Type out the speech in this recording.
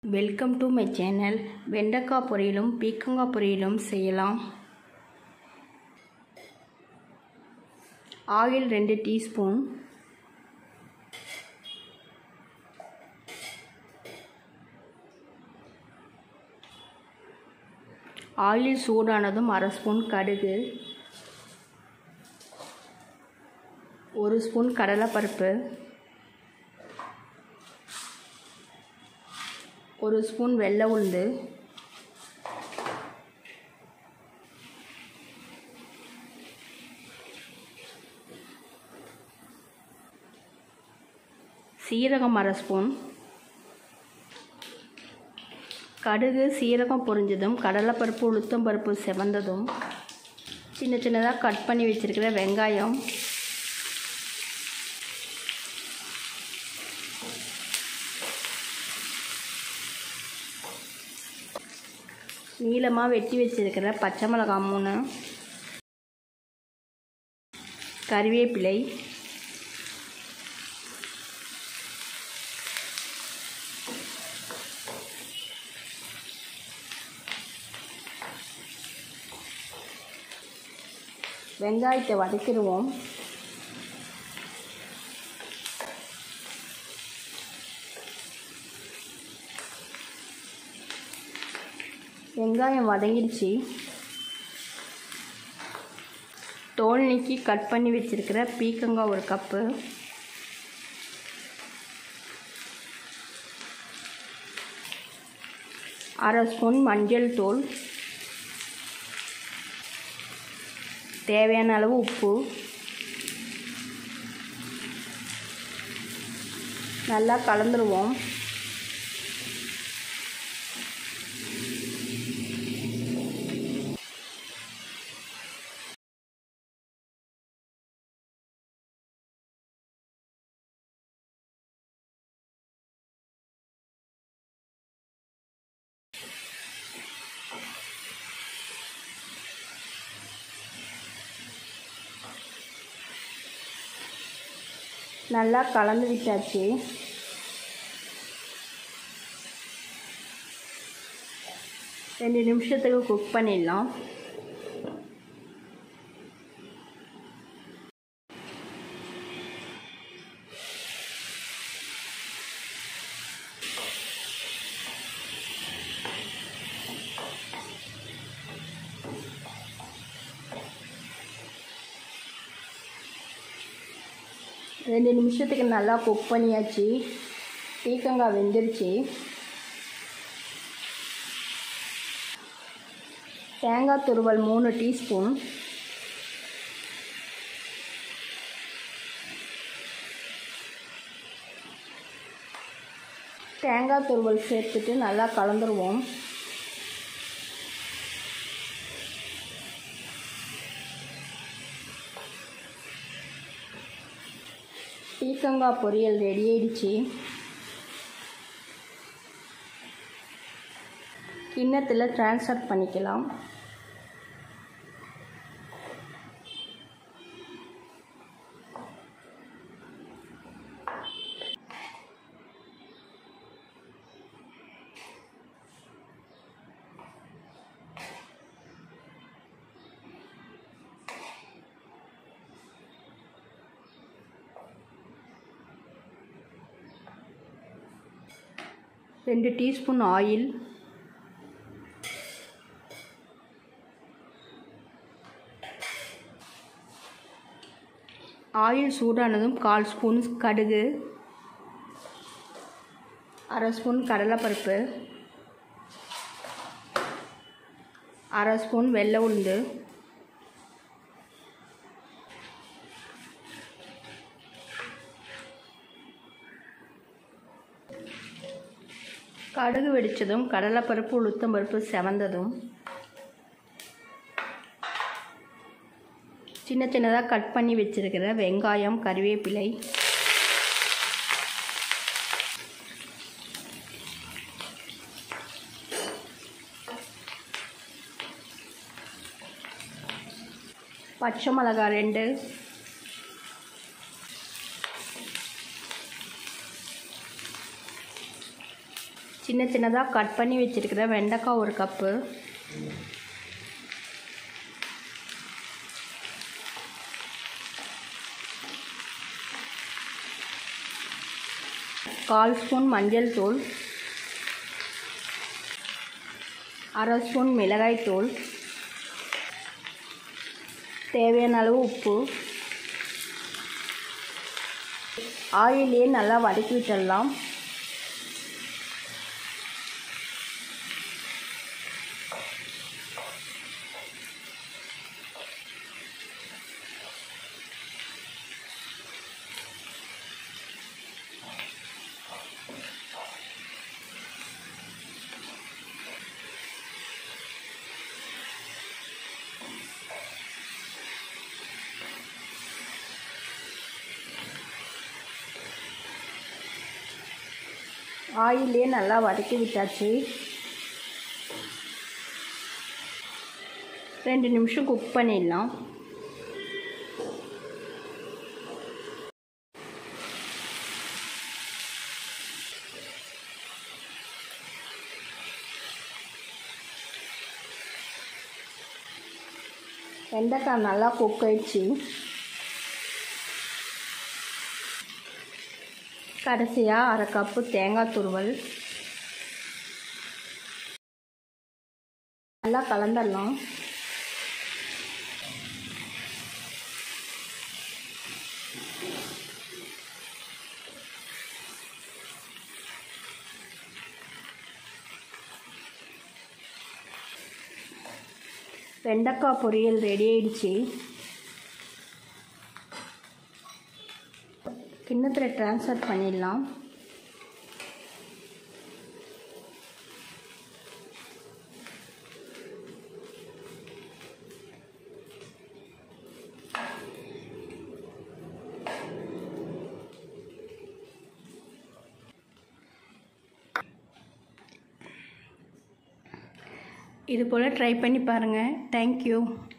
welcome to my channel வெண்டைக்காய் பொரியலும் பீக்கங்காய் பொரியலும் செய்யலாம் ஆயில் ரெண்டு டீஸ்பூன் ஆயில் சூடானதும் அரை ஸ்பூன் கடுகு ஒரு ஸ்பூன் கடலைப்பருப்பு ஒரு ஸ்பூன் வெள்ளை உளுந்து சீரகம் அரை ஸ்பூன் கடுகு சீரகம் பொரிஞ்சதும் கடலைப்பருப்பு உளுத்தம்பருப்பு செவந்ததும் சின்ன சின்னதாக கட் பண்ணி வச்சுருக்கிற வெங்காயம் நீளமாக வெட்டி வச்சிருக்கிற பச்சை மிளகாய் மூணு கறிவேப்பிலை வெங்காயத்தை வதக்கிடுவோம் வெங்காயம் வதங்கிடுச்சு தோல் நீக்கி கட் பண்ணி வச்சுருக்கிற பீக்கங்காய் ஒரு கப்பு அரை ஸ்பூன் மஞ்சள் தூள் தேவையான அளவு உப்பு நல்லா கலந்துருவோம் நல்லா கலந்து விட்டாச்சு ரெண்டு நிமிஷத்துக்கு குக் பண்ணிடலாம் ரெண்டு நிமிஷத்துக்கு நல்லா குக் பண்ணியாச்சு பீக்கங்காய் வெந்துருச்சு தேங்காய் துருவல் மூணு டீஸ்பூன் தேங்காய் துருவல் சேர்த்துட்டு நல்லா கலந்துருவோம் பீக்கங்காய் பொரியல் ரெடி ஆயிடுச்சு கிண்ணத்தில் ட்ரான்ஸ்ஃபர் பண்ணிக்கலாம் ரெண்டு டீஸ்பூன் ஆயில் ஆயில் சூடானதும் கால் ஸ்பூன் கடுகு அரை ஸ்பூன் கடலைப்பருப்பு அரை ஸ்பூன் வெள்ளை உளுந்து கடுகு வெடித்ததும் கடலைப்பருப்பு உளுத்தம்பருப்பு செவந்ததும் சின்ன சின்னதாக கட் பண்ணி வச்சுருக்கிற வெங்காயம் கறிவேப்பிலை பச்சை மிளகாய் ரெண்டு சின்ன சின்னதாக கட் பண்ணி வச்சுருக்கிற வெண்டைக்காய் ஒரு கப்பு கால் ஸ்பூன் மஞ்சள் தூள் அரை ஸ்பூன் மிளகாய் தூள் தேவையான அளவு உப்பு ஆயிலே நல்லா வதக்கி விட்டுடலாம் ஆயிலே நல்லா வதக்கி விட்டாச்சு ரெண்டு நிமிஷம் குக் பண்ணிடலாம் வெண்டைக்காய் நல்லா குக் ஆயிடுச்சு கடைசியாக அரை கப்பு தேங்காய் துருவல் நல்லா கலந்துடலாம் வெண்டைக்காய் பொரியல் ரெடி ஆயிடுச்சு கிண்ணத்தில் ட்ரான்ஸ்ஃபர் பண்ணிடலாம் இது போல் ட்ரை பண்ணி பாருங்கள் தேங்க்யூ